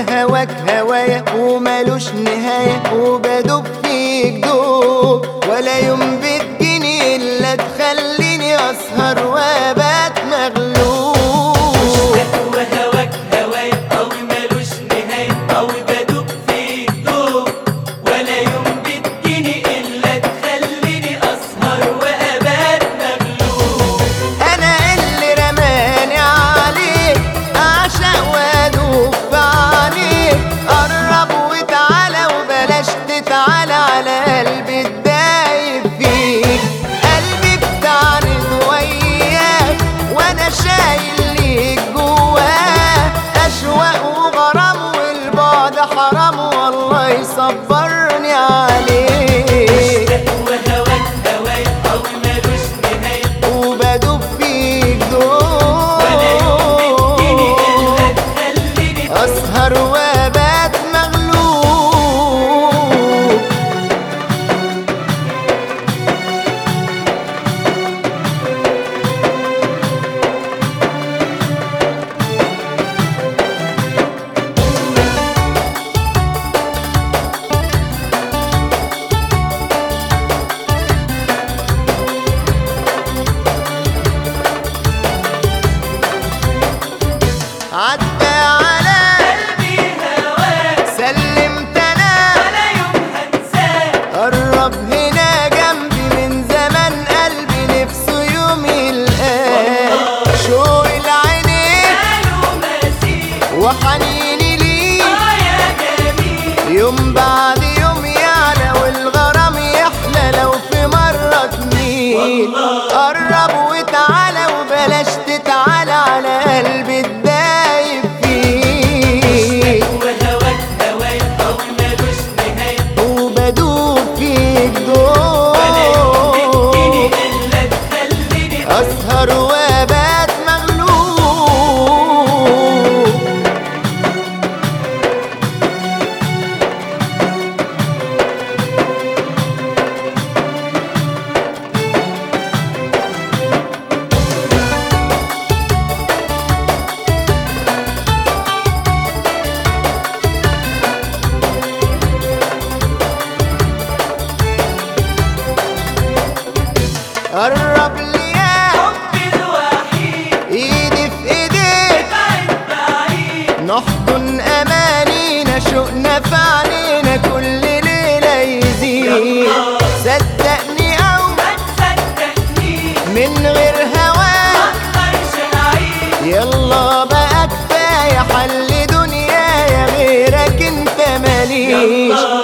وهواك هوايا ومالوش نهاية وبدوب فيك دوب ولا يوم بتجيني إلا تخليني أسهر وأبات مغلوب وهواك هوايا قوي مالوش نهاية قوي بدوب فيك دوب ولا يوم بتجيني إلا تخليني أسهر وأبات مغلوب أنا اللي رماني عليك أعشق وأدوب في عينيك قرب وتعالى وبلاش تتعالى على قلبي الدايب فيك قلبي بتعرض وياك وأنا شايل ليك جواه أشواق وغرام والبعد حرام والله يصبرني عليك وهواك هوايا قوي مالوش نهاية وبدوب فيك ولا يوم بتجيني دول إلا تخليني أسهر وأبات مغلوب عدى على قلبي هواك سلمت أنا ولا يوم هنساك قرب هنا جنبي من زمان قلبي نفسه يوم يلقاك شوق العينين قالوا مسيك وحنيني ليك آه يا جميل يوم بعد يوم يعلى والغرام يحلى لو في مرة تميل قرب وتعالى وبلاش تتعالى على قلبي الدايب فيك وهواك هوايا قوي مالوش نهاية وبدوب فيك ولا يوم بتجيني دول إلا تخليني أسهر وأبات مغلوب قرب ليا حبي الوحيد ايدي في ايديك بعيد بعيد نحضن امانينا شوقنا في عينينا كل ليله يزيد صدقني او ما تصدقنيش من غير هواك مقدرش أعيش يلا بقى كفايه حل دنيايا غيرك انت ماليش